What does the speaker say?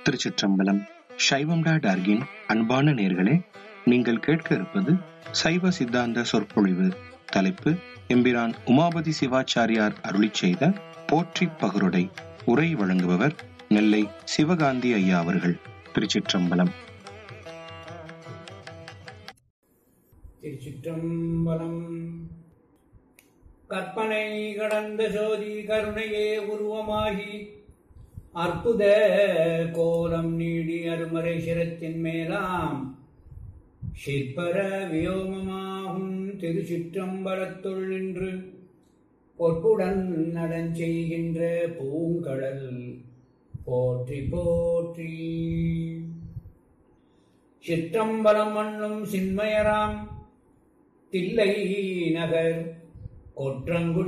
திருச்சிற்றம்பலம் சைவம்டா டார்கின் அன்பான நேர்களே நீங்கள் கேட்க இருப்பது சைவ சித்தாந்த சொற்பொழிவு தலைப்பு எம்பிரான் உமாபதி சிவாச்சாரியார் அருளிச் செய்த போற்றி பகருடை உரை வழங்குபவர் நெல்லை சிவகாந்தி ஐயா அவர்கள் திருச்சிற்றம்பலம் திருச்சிற்றம்பலம் கற்பனை கடந்த ஜோதி கருணையே உருவமாகி அற்புத கோலம் நீடி அருமறை சிரத்தின் மேலாம் சிற்பர வியோமமாகும் திருச்சிற்றம்பலத்துள் நின்று பொற்புடன் நடஞ்செய்கின்ற பூங்கடல் போற்றி போற்றி சிற்றம்பலம் மண்ணும் சின்மயராம் தில்லை நகர் கொற்றங்குடி